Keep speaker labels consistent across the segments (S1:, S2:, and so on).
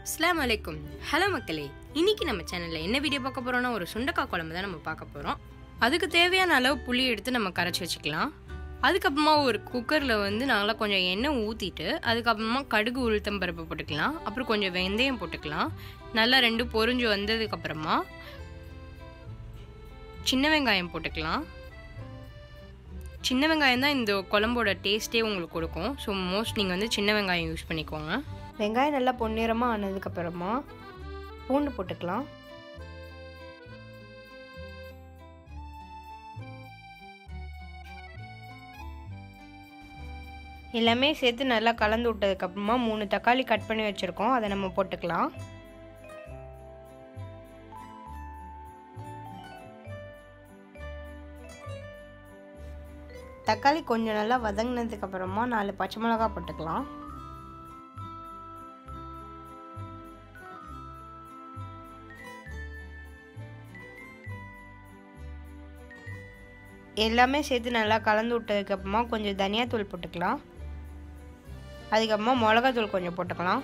S1: அஸ்ஸலாமு அலைக்கும் ஹலோ மக்களே இன்னைக்கு நம்ம சேனலில் என்ன வீடியோ பார்க்க போகிறோம்னா ஒரு சுண்டக்காய் குழம்பு தான் நம்ம பார்க்க போகிறோம் அதுக்கு தேவையான அளவு புளி எடுத்து நம்ம கரைச்சி வச்சுக்கலாம் அதுக்கப்புறமா ஒரு குக்கரில் வந்து நல்லா கொஞ்சம் எண்ணெய் ஊற்றிட்டு அதுக்கப்புறமா கடுகு உளுத்தம் பருப்பு போட்டுக்கலாம் அப்புறம் கொஞ்சம் வெந்தயம் போட்டுக்கலாம் நல்லா ரெண்டு பொரிஞ்சு வந்ததுக்கப்புறமா சின்ன வெங்காயம் போட்டுக்கலாம் சின்ன வெங்காயம் தான் இந்த குழம்போட டேஸ்ட்டே உங்களுக்கு கொடுக்கும் ஸோ மோஸ்ட் நீங்கள் வந்து சின்ன வெங்காயம் யூஸ் பண்ணிக்கோங்க
S2: வெங்காயம் நல்லா பொன்னிறமாக ஆனதுக்கப்புறமா பூண்டு போட்டுக்கலாம் எல்லாமே சேர்த்து நல்லா கலந்து விட்டதுக்கப்புறமா மூணு தக்காளி கட் பண்ணி வச்சுருக்கோம் அதை நம்ம போட்டுக்கலாம் தக்காளி கொஞ்சம் நல்லா வதங்கினதுக்கப்புறமா நாலு பச்சை மிளகா போட்டுக்கலாம் எல்லாமே சேர்த்து நல்லா கலந்து விட்டதுக்கப்புறமா கொஞ்சம் தனியாத்தூள் போட்டுக்கலாம் அதுக்கப்புறமா மிளகாத்தூள் கொஞ்சம் போட்டுக்கலாம்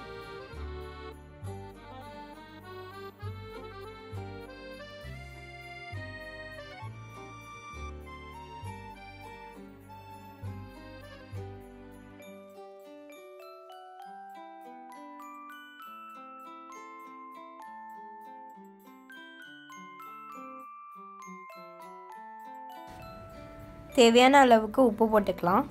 S2: தேவையான அளவுக்கு உப்பு போட்டுக்கலாம்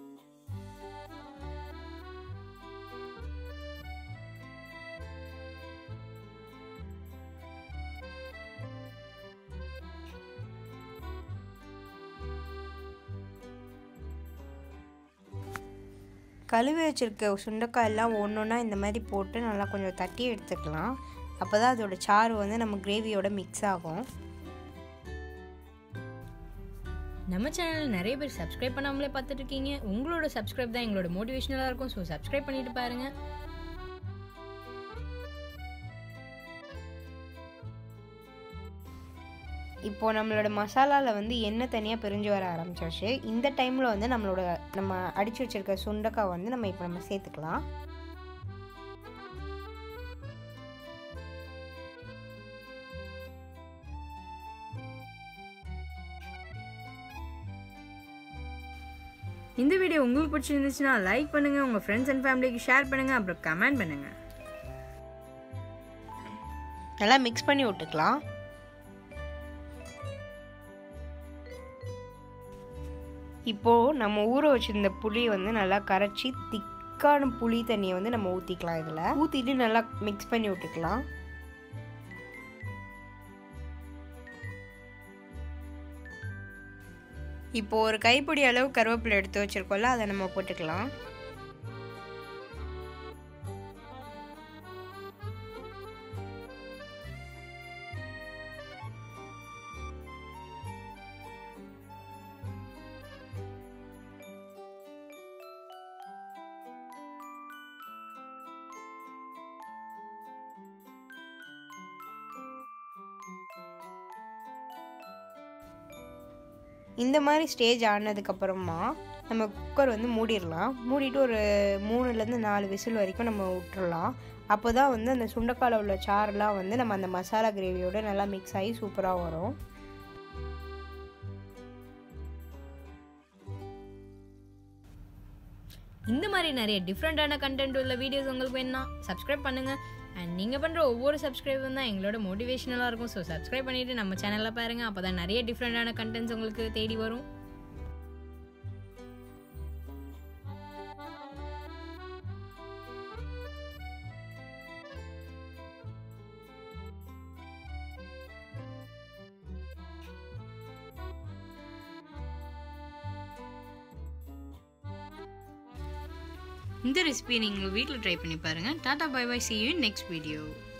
S2: கழுவி வச்சுருக்க சுண்டைக்காய் எல்லாம் ஒன்று ஒன்றா இந்த மாதிரி போட்டு நல்லா கொஞ்சம் தட்டி எடுத்துக்கலாம் அப்போ தான் அதோட சாறு வந்து நம்ம கிரேவியோட மிக்ஸ் ஆகும்
S1: நம்ம சேனல் நிறைய பேர் சப்ஸ்கிரைப் பண்ணாமலே பார்த்துட்டு இருக்கீங்க உங்களோட சப்ஸ்கிரைப் தான் எங்களோட மோட்டிவேஷனலாக இருக்கும் ஸோ சப்ஸ்கிரைப் பண்ணிட்டு பாருங்க
S2: இப்போது நம்மளோட மசாலாவில் வந்து எண்ணெய் தனியாக பிரிஞ்சு வர ஆரம்பிச்சாச்சு இந்த டைமில் வந்து நம்மளோட நம்ம அடித்து வச்சுருக்க சுண்டைக்காய் வந்து நம்ம இப்போ நம்ம சேர்த்துக்கலாம்
S1: இந்த வீடியோ உங்களுக்கு பிடிச்சிருந்துச்சுன்னா லைக் பண்ணுங்க உங்க ஃப்ரெண்ட்ஸ் அண்ட் ஃபேமிலிக்கு ஷேர் பண்ணுங்க அப்புறம் கமெண்ட் பண்ணுங்க
S2: நல்லா மிக்ஸ் பண்ணி விட்டுக்கலாம் இப்போது நம்ம ஊற வச்சுருந்த புளி வந்து நல்லா கரைச்சி திக்கான புளி தண்ணியை வந்து நம்ம ஊற்றிக்கலாம் இதில் ஊற்றிட்டு நல்லா மிக்ஸ் பண்ணி விட்டுக்கலாம் இப்போது ஒரு கைப்பிடி அளவு கருவேப்பிலை எடுத்து வச்சுருக்கோம்ல அதை நம்ம போட்டுக்கலாம் இந்த மாதிரி ஸ்டேஜ் ஆனதுக்கப்புறமா நம்ம குக்கர் வந்து மூடிடலாம் மூடிட்டு ஒரு மூணுலேருந்து நாலு விசில் வரைக்கும் நம்ம விட்டுறலாம் அப்போ தான் வந்து அந்த சுண்டைக்கால உள்ள சாரெலாம் வந்து நம்ம அந்த மசாலா கிரேவியோட நல்லா மிக்ஸ் ஆகி சூப்பராக வரும்
S1: இந்த மாதிரி நிறைய டிஃப்ரெண்ட்டான கண்டென்ட் உள்ள வீடியோஸ் உங்களுக்கு வேணும்னா சப்ஸ்கிரைப் பண்ணுங்க அண்ட் நீங்கள் பண்ணுற ஒவ்வொரு சப்ஸ்கிரைபும் தான் எங்களோட மோட்டிவேஷனலாக இருக்கும் ஸோ சப்ஸ்கிரைப் பண்ணிவிட்டு நம்ம சேனலில் பாருங்கள் அப்போ தான் நிறைய டிஃப்ரெண்ட்டான கண்டென்ட்ஸ் உங்களுக்கு தேடி வரும் இந்த ரெசிபியை நீங்கள் வீட்டில் ட்ரை பண்ணி பாருங்கள் tata bye bye see you next video